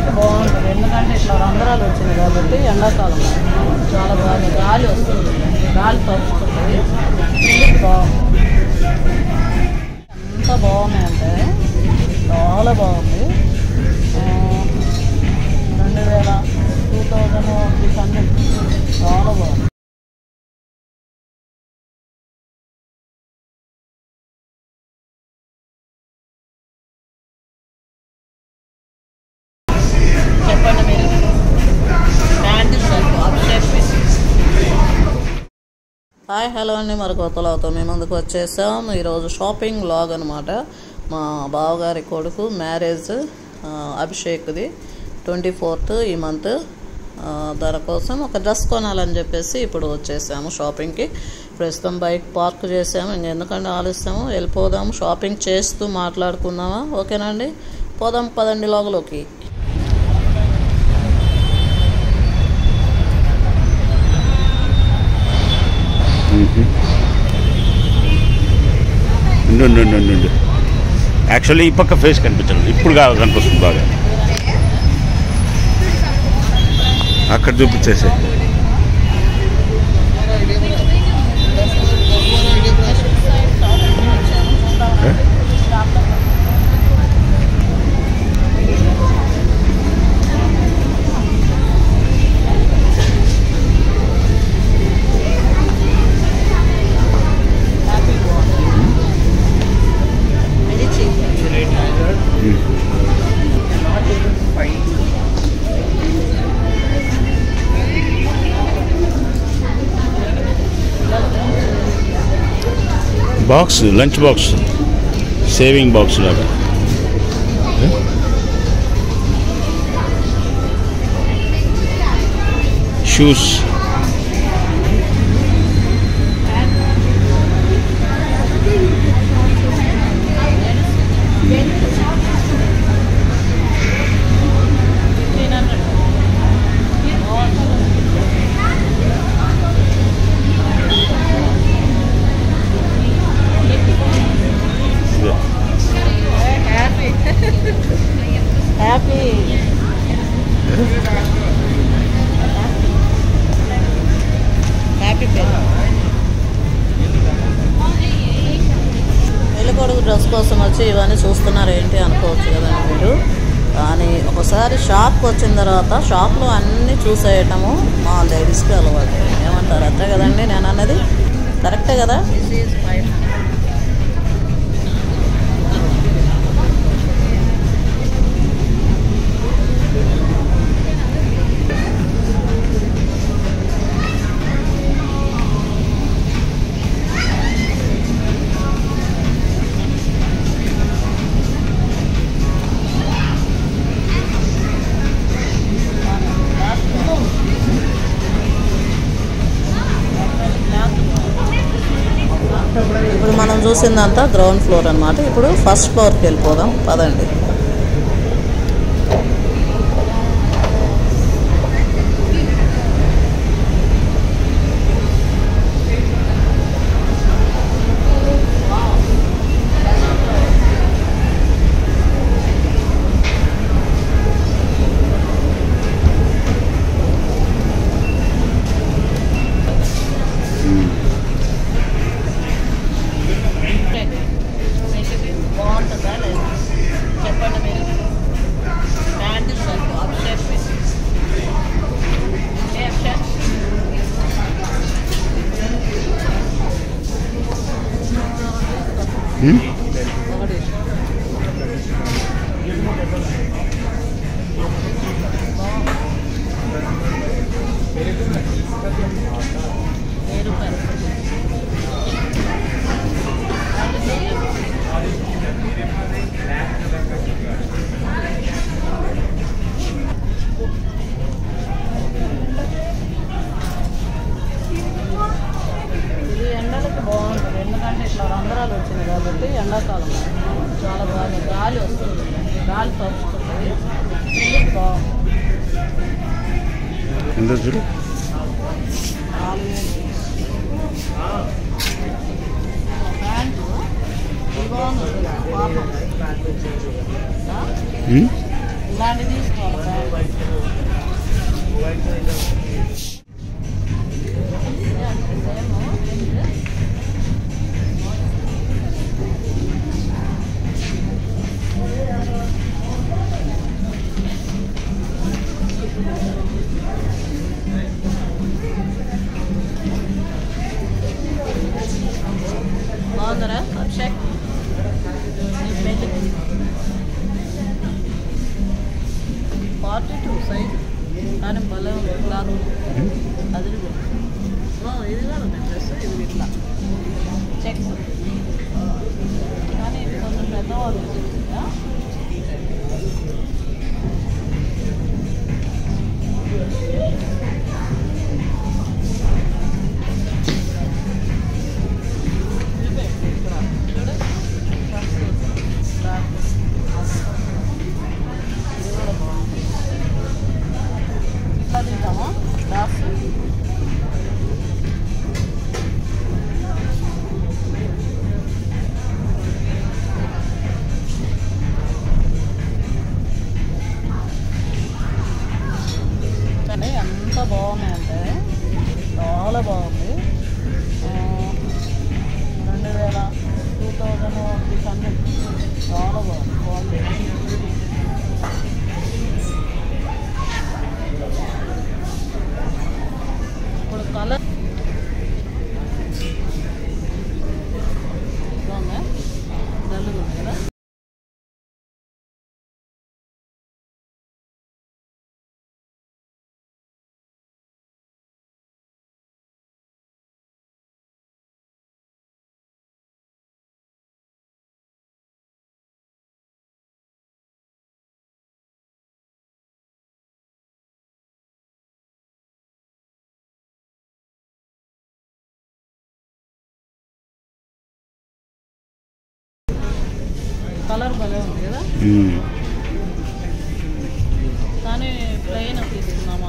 ఎండలకి బాగుంటుంది ఎందుకంటే ఇట్లా రంధ్రాలు వచ్చినాయి కాబట్టి ఎండాకాలం చాలా బాగా గాలి వస్తుంది గాలి తరుచుకుంటుంది ఇంటికి బాగుంది ఎంత బాగున్నాయంటే చాలా బాగుంది ఆ, రెండు వేల టూ థౌజండ్ సిక్స్ హండ్రెడ్ చాలా బాగుంది చెప్పండి మీరు ప్యాంటు షర్ట్ అప్షేప్ హాయ్ హలో అండి మరి కొత్తలతో మీ ముందుకు వచ్చేసాం ఈరోజు షాపింగ్ లాగ్ అనమాట మా బావగారి కొడుకు మ్యారేజ్ ఆ, అభిషేక్ది ట్వంటీ ఫోర్త్ ఈ మంత్ ఆ, దానికోసం ఒక డ్రెస్ కొనాలని చెప్పేసి ఇప్పుడు వచ్చేసాము షాపింగ్కి ప్రస్తుతం బైక్ పార్క్ చేసాము ఇంకెందుకంటే ఆలస్యము వెళ్ళిపోదాము షాపింగ్ చేస్తూ మాట్లాడుకుందామా ఓకేనండి పోదాం పదండి లాగులోకి ఉండు ఉండు ఉండు, ఉండు ఉండు యాక్చువల్లీ ఈ పక్క ఫేస్ కనిపించదు ఇప్పుడు కాదు కనిపిస్తుంది బాగా అక్కడ చూపించేసే box lunch box saving box లాగా షూస్ హ్యాపీ హ్యాపీ హ్యాపీ పెళ్ళి పెళ్ళి కొడుకు డ్రెస్ కోసం వచ్చి ఇవన్నీ చూస్తున్నారు ఏంటి అనుకోవచ్చు కదండి మీరు కానీ ఒకసారి షాప్కి వచ్చిన తర్వాత షాప్లో అన్నీ చూసేయటము మా లేడీస్కి అలవాటు ఏమంటారు అంతే కదండి నేను అన్నది కరెక్టే కదా ఇప్పుడు మనం చూసిందంతా గ్రౌండ్ ఫ్లోర్ అన్నమాట ఇప్పుడు ఫస్ట్ ఫ్లోర్కి వెళ్ళిపోదాం పదండి బాగుంటుందా లేదా చెప్పండి మీరు ప్యాంటు షర్ట్ అప్షేప్ షేప్ షర్ట్ ఒకటి వెయ్యి రూపాయలు ఇది ఎండలకి బాగుంటుంది ఎందుకంటే ఇట్లా రంధ్రాలు వచ్చినాయి కాబట్టి ఎండాకాలం చాలా బాగా గాలి వస్తుంది గాలి తరుచుకుంటుంది ఇంటికి బాగుంది ఎంత చూడు నాలుగు వేలు. ప్యాంటు ఇది బాగుంది పాపం ఆ? ఉమ్? ఇలాంటివి తీసుకోవాలి ప్యాంటు బాగుందరా అభిషేక్ ఫార్టీ టూ సైజ్ కానీ భలే ఉంది క్లాత్ అది ఇది కూడా ఉంది డ్రెస్ ఇది ఇట్లా చెక్స్ కానీ ఇది కొంచెం పెద్దవాళ్ళు ఆ? ఎంత బాగున్నాయంటే చాలా బాగుంది ఆ, రెండు వేల టూ థౌజండ్ సిక్స్ హండ్రెడ్ చాలా బాగుంది క్వాలిటీ ఇప్పుడు కలర్ బాగుందా డల్గా ఉంది కదా కలర్ భలే ఉంది కదా మ్మ్. కానీ ప్లెయిన్ తీసుకున్నామా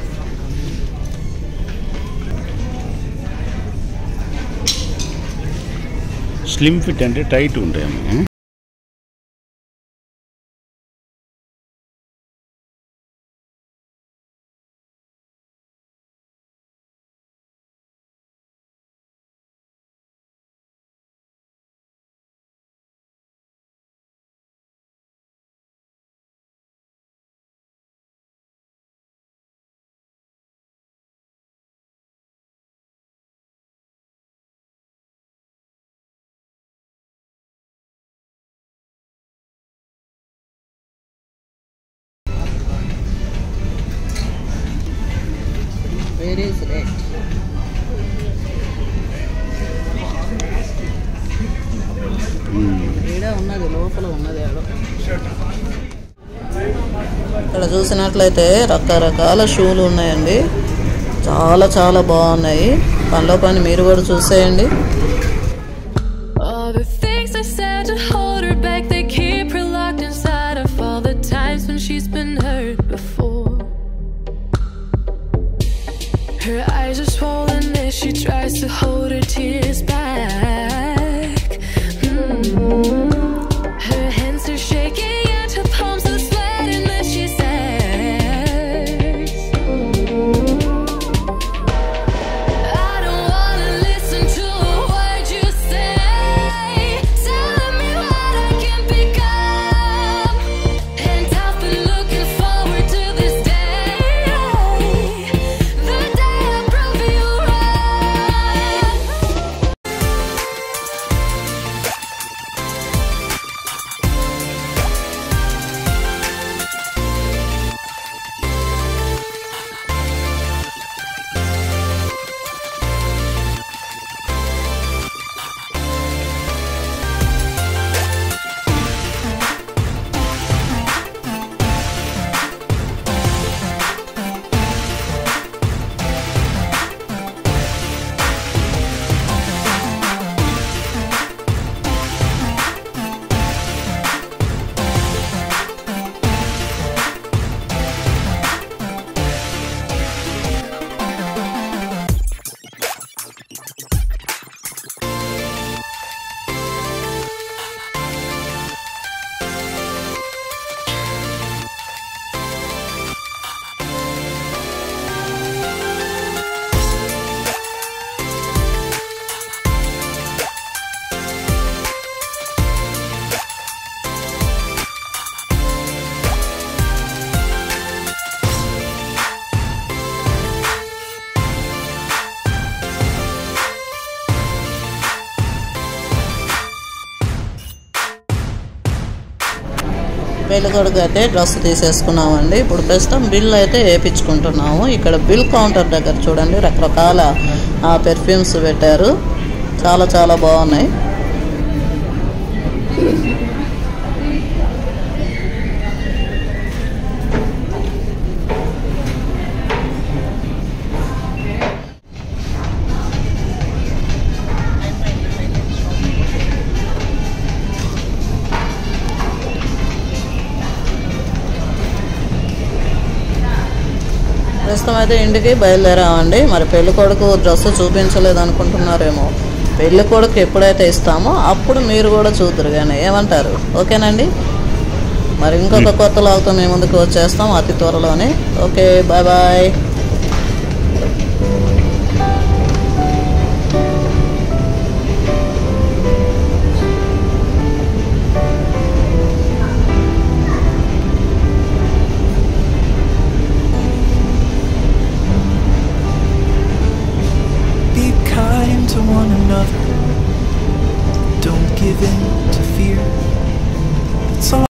స్లిమ్ ఫిట్ అంటే టైట్ ఉంటాయేమో వేర్ ఈస్ రేట్ ఈడే ఉన్నది లోపల ఉన్నది ఆడ ఇక్కడ చూసినట్లయితే రకరకాల షూలు ఉన్నాయండి చాలా చాలా బాగున్నాయి పనిలో పని మీరు కూడా చూసేయండి All the things I said to hold her back, they keep her locked inside of all the times when she's been hurt before. Her eyes are swollen as she tries to hold her tears back. Mm. Her hands are shaking and her palms are sweating as she says. I don't wanna listen to a word you say. Telling me what I can become, and I've been looking forward to this day, the day I prove you right. పెళ్లి కొడుకు అయితే dress తీసేసుకున్నామండి ఇప్పుడు ప్రస్తుతం bill అయితే వేయించుకుంటున్నాము ఇక్కడ bill counter దగ్గర చూడండి రకరకాల పెర్ఫ్యూమ్స్ పెట్టారు చాలా చాలా బాగున్నాయి ప్రస్తుతం అయితే ఇంటికి బయలుదేరామండి మరి పెళ్లి కొడుకు డ్రెస్ చూపించలేదు అనుకుంటున్నారేమో పెళ్లి కొడుకు ఎప్పుడైతే ఇస్తామో అప్పుడు మీరు కూడా చూద్దరు కానీ ఏమంటారు ఓకేనండి మరి ఇంకొక కొత్త లాగుతో మేము ముందుకు వచ్చేస్తాం అతి త్వరలోనే ఓకే బాయ్ బాయ్